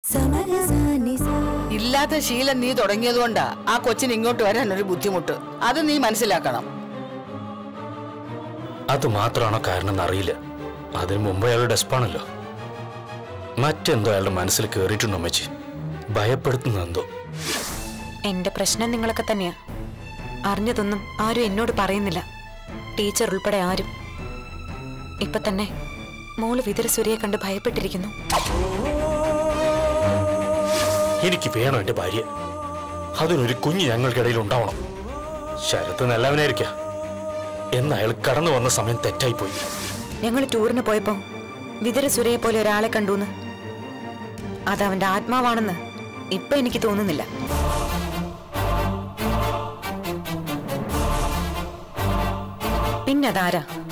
ഇല്ലാത്ത ശീലം നീ തുടങ്ങിയതുകൊണ്ടാ ആ കൊച്ചിന് ഇങ്ങോട്ട് വരാൻ ഒരു ബുദ്ധിമുട്ട് അത് നീ മനസ്സിലാക്കണം അത് മാത്രമാണോ കാരണം എന്നറിയില്ല അതിനു മുമ്പ് അയാൾ ഡെസ്പാണല്ലോ മറ്റെന്തോ അയാളുടെ മനസ്സിൽ കയറിയിട്ടുണ്ടോ അമ്മച്ചി ഭയപ്പെടുത്തുന്നതെന്തോ എന്റെ പ്രശ്നം നിങ്ങളൊക്കെ തന്നെയാ അറിഞ്ഞതൊന്നും ആരും എന്നോട് പറയുന്നില്ല ടീച്ചർ ഉൾപ്പെടെ ആരും ഇപ്പൊ തന്നെ മോള് വിതരസുരയെ കണ്ട് ഭയപ്പെട്ടിരിക്കുന്നു എനിക്ക് വേണം എന്റെ ഭാര്യ അതിനൊരു കുഞ്ഞ് ഞങ്ങൾക്കിടയിൽ ഉണ്ടാവണം ശരത്ത് നല്ലവനായിരിക്കാം എന്ന് അയാൾ കടന്നു വന്ന സമയം തെറ്റായിപ്പോയി ഞങ്ങൾ ടൂറിന് പോയപ്പോ വിതരസുരയെ പോലെ ഒരാളെ കണ്ടൂന്ന് അതവന്റെ ആത്മാവാണെന്ന് ഇപ്പൊ എനിക്ക് തോന്നുന്നില്ല പിന്നതാരാ